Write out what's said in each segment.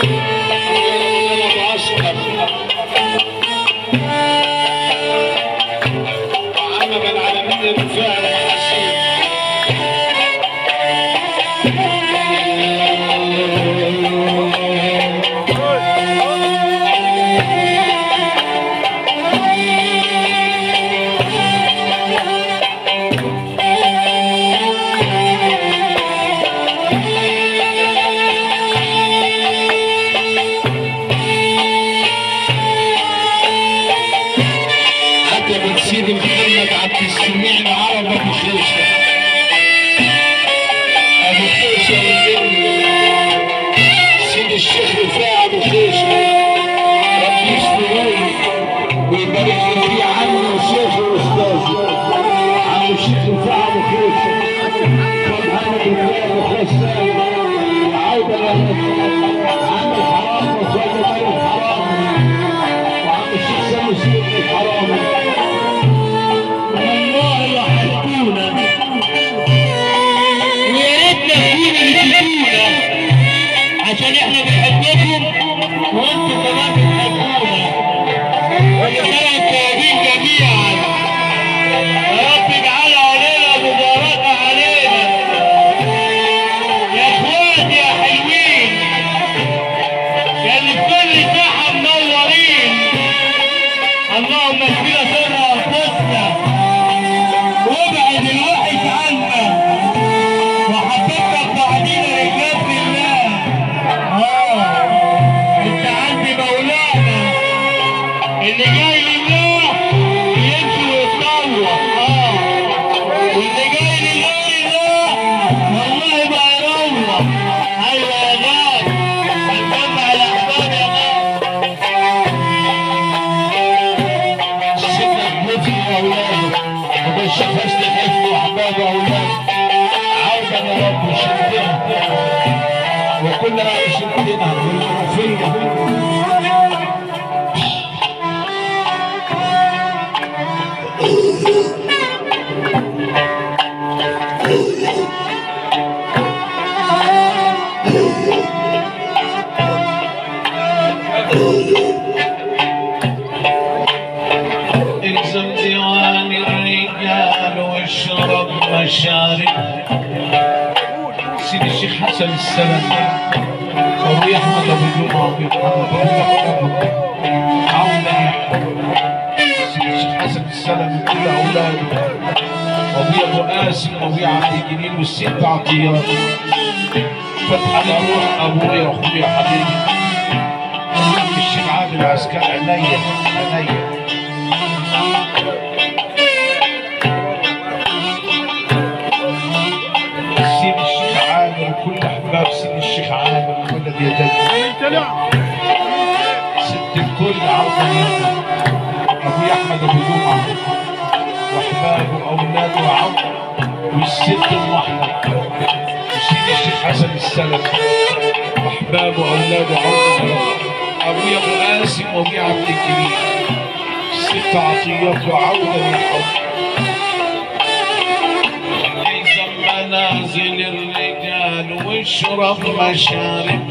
وعمم العالمين الرفاع الحسين عجب سيدي محمد عبد السميع العرب ابو خوشه ابو خوشه والجن سيدي الشيخ رفاع ابو خوشه ربي يشفيه ويبارك لي فيه عمي وشيخي واستاذي عم الشيخ رفاع ابو خوشه محمد رفاع ابو خوشه وعوده عم الحرام وخالد الحرام وعم الشيخ سامي سيدي الحرام والله وحشتونا ويا ريتنا تكونوا بتجيبونا عشان احنا بنحبكم وانتم كمان بتحبونا وكل سنه وانتم طيبين جميعا يا رب اجعلها علينا مباركه علينا يا اخواتي يا حلوين يا اللي في كل ساحه منورين اللهم اشفينا سر انفسنا وابعد الوحش عنا وحببنا بعدينا رجال الله اه انت عندي مولانا اللي جاي لله يمشي ويتطوع اه واللي جاي لغير الله والله ما يروح ايوه يا غالي هنجمع الاحباب يا غالي سيدنا ابنتي واولاده وبشر حسن الحفظ واحباب واولاده عودا يا رب شدنا وكل رأي شدنا والمنوفية الزم ديوان الرجال واشرب مشارب سيدي الشيخ حسن السلام ابوي احمد ابو جمعه ابو محمد عودا سيدي الشيخ حسن السلام كل اولاده وابوي ابو قاسم وابوي عبد الجليل والست عطيات فتح الروح ابويا واخويا حبيبي عم الشيخ عادل عسكري عينيا عينيا سيد الشيخ عامر وكل احباب سيد الشيخ عامر ولد يا جد ست الكل عوضا يا ابوي احمد ابو جمعه واحبابه واولاده وعوضا والست ام احمد وسيد الشيخ حسن السلف واحبابه واولاده عوضا يا رب ابويا ابو قاسم وابويا عبد الجليل ست عطيات وعوضا يا رب إذا منازل الرجال واشرب مشارب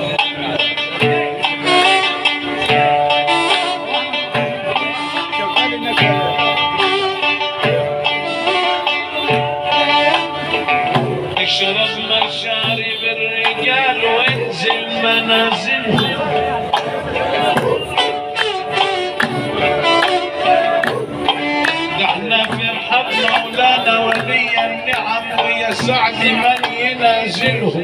اشرب مشارب الرجال وانزل منازلهم ده احنا في حق مولانا ولي النعم ويا سعد من ينازلهم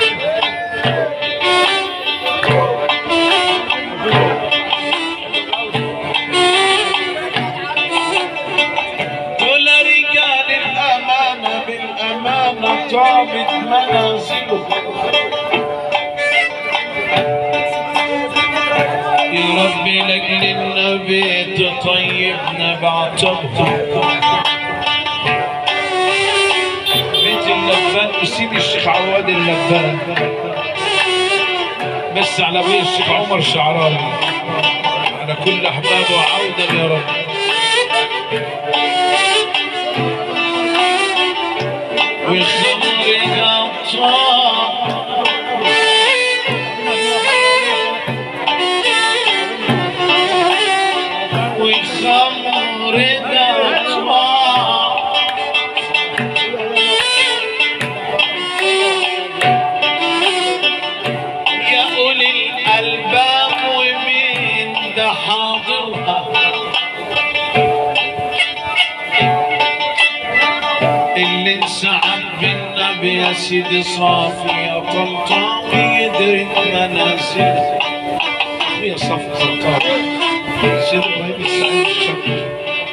دول رجال الأمانة بالأمانة طابت منازلهم يا ربي لأجل النبي تطيبنا بعتبهم بيت اللبان وسيدي الشيخ عواد اللبان بس على ابويا الشيخ عمر شعراوي على كل احبابه عودا يا رب وخمر قطار سيدي صافي يا طنطاوي يدرك منازلك يا صافي زكاوي سيدي ابراهيم السعيد الشرقي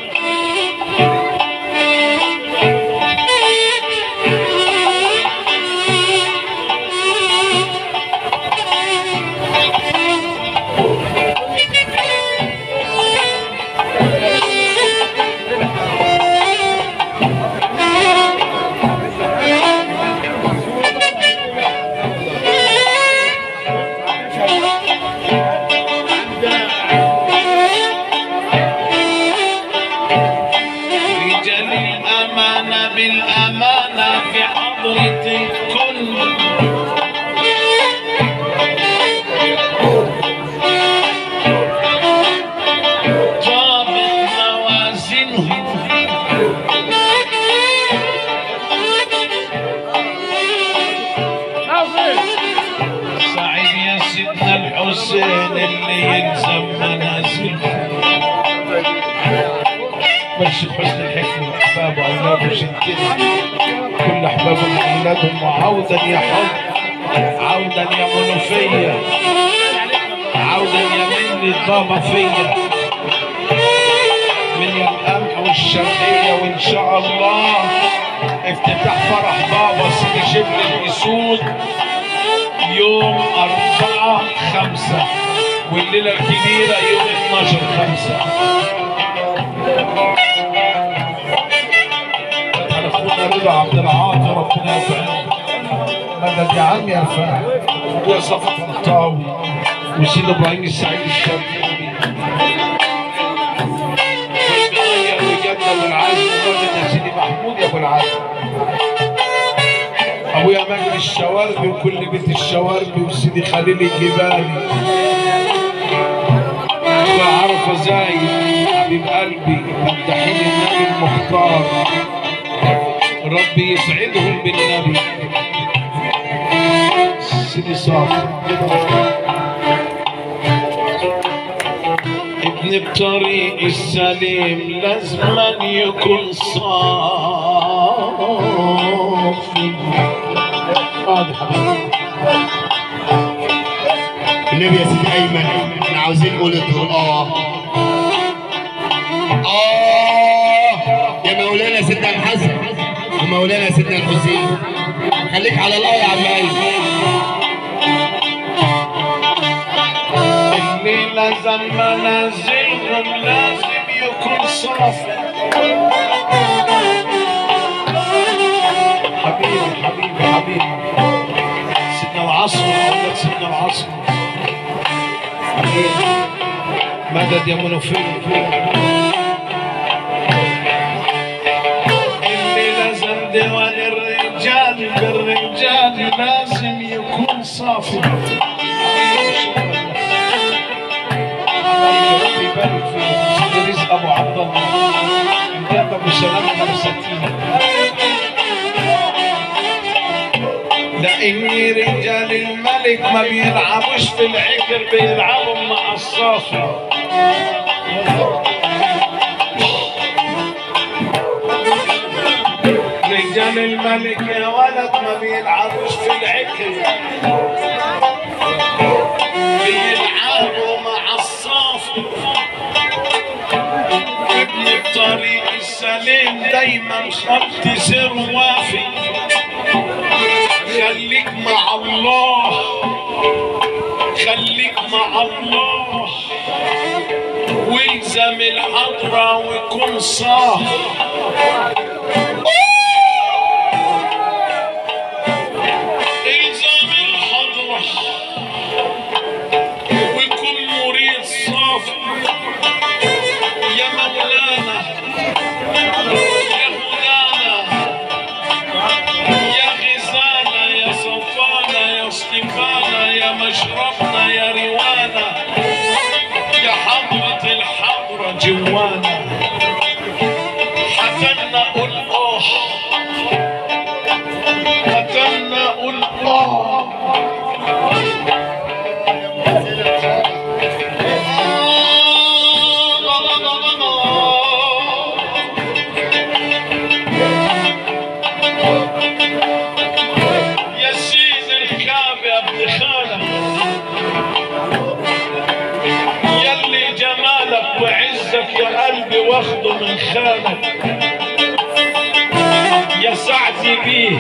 رجال الأمانة بالأمانة في حضرة الكل طابت موازينهم سعيد يا سيدنا الحسين اللي يلزم منازلهم مرشد حسن الحكمة أحباب وأولاده شدنا كل أحبابهم وأولادهم وعودا يا حب عودا يا منوفية عودا يا مني الضامة فيا من يا القمح والشرقية وإن شاء الله افتتاح فرح بابا سيدي شبل الأسود يوم أربعة خمسة والليلة الكبيرة يوم 12 خمسة على اخونا رضا عبد العاطي ربنا يرفعه مدد يا عم يا رفاع ابويا صفا طنطاوي وسيد ابراهيم السعيد الشرقي بيغير وجدنا ابو العزم ومدد يا سيدي محمود يا ابو العزم ابويا مجد الشواربي وكل بيت الشواربي وسيدي خليل الجبالي عرفة زايد حبيب قلبي مدحين النبي المختار ربي يسعدهم بالنبي سيدي صافي ابن الطريق السليم لازما يكون صافي هذا حبيبي النبي يا سيدي ايمن احنا عاوزين نقول الدور اه اه يا مولانا سيدنا الحسن ومولانا سيدنا الحسين خليك على الاه يا عم ايمن اللي لازم منازلهم لازم يكون صافي حبيبي حبيبي حبيبي سيدنا العصر أولاد سيدنا العصر حبيبي مدد يا منوفين اللي لازم ديوان الرجال بالرجال لازم يكون صافي حبيبي شكرا ربي يبارك فيك سيدي رزق ابو عبد الله انت ابو سلام مرستين لاني رجال الملك ما بيلعبوش في العكر بيلعبوا مع الصافي رجال الملك يا ولد ما بيلعبوش في العكر بيلعبوا مع الصافي ابن الطريق السليم دايما خط سر وافي خليك مع الله خليك مع الله والزم الحضرة وكن صاحي الزم الحضرة وكن مريد صافي يا مولانا يا مولانا يا غزالة يا صفانة يا صفانة يا مشربنا يا روانا يا حضرة الحضرة جوانا حتنا قول اه حتنا قول اه من خانك يا سعدي بيه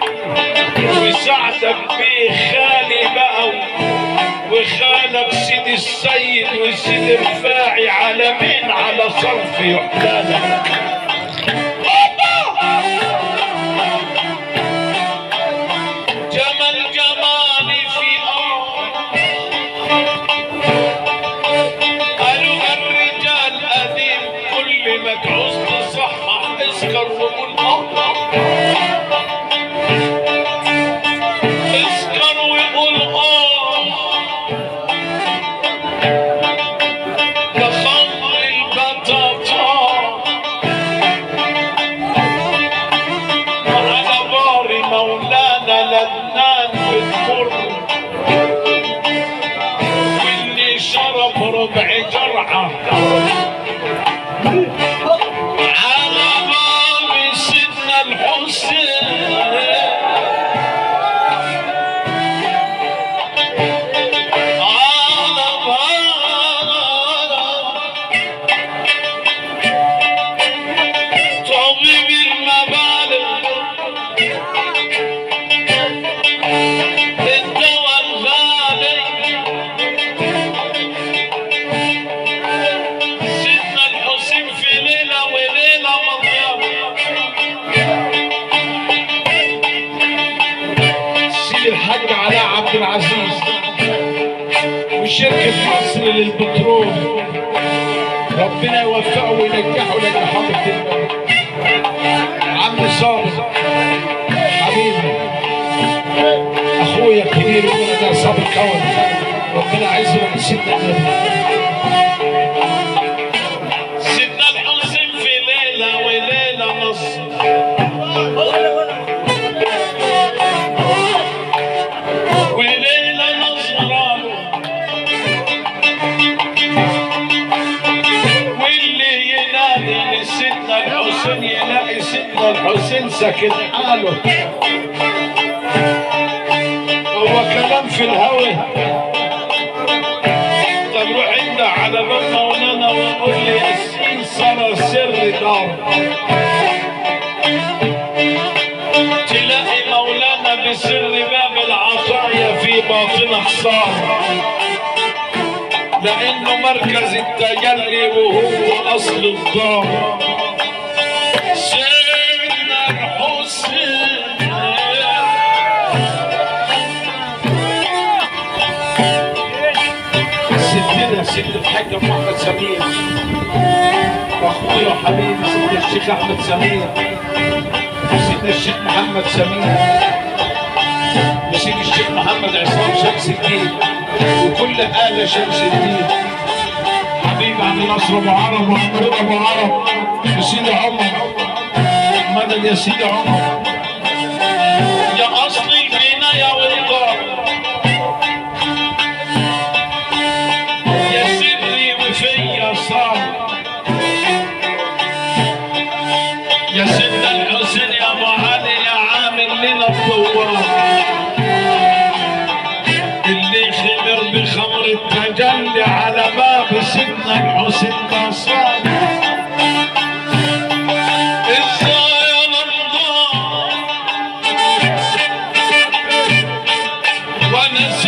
وسعدك بيه خالي بقى وخالك سيدي السيد وسيدي الرفاعي على مين على صرف يحلالك جمل جمالي في أرض قالوا الرجال قديم كل ما تعوز تصحح اسكر وقول الله اسكر وقول اه ده خمر البطاطا وعلى بار مولانا لبنان بتمر واللي شرب ربع جرعة على باب سيدنا الحسين على باب طبيب المبالغ الدواء الغالي سيدنا الحسين في ليلة وليلة مضيانة سيدي الحاج علاء عبد العزيز وشركة مصر للبترول ربنا يوفقه وينجحه نجاحات الدنيا عم صابر حبيبي اخويا الكبير وانا ده صابر كون ربنا يعزه من سيدنا النبي سيدنا الحسين في ليله وليله نصر وليله نصرانه واللي ينادي لسيدنا الحسين يلاقي سيدنا الحسين ساكت حاله هو كلام في الهوى طب روح انت على باب مولانا وقول لي ياسين صار سر دار تلاقي مولانا بسر باب العطايا في باطن حصار لانه مركز التجلي وهو اصل الدار سيدنا الحسين ستنا ست الحاج محمد سمير واخويا وحبيبي سيدنا الشيخ احمد سمير وسيدنا الشيخ محمد سمير وسيدي الشيخ محمد عصام شمس الدين وكل آل شمس الدين حبيبي عم نصر ابو عرب ومحمود ابو عرب وسيدي عمر مدد يا سيدي عمر يا اصل العناية والدار يا سري وفيا صار يا سيدنا الحسين يا ابو علي يا عامل لنا الثوار اللي خمر بخمر التجلي على باب سيدنا الحسين نصار ازاي انا وانا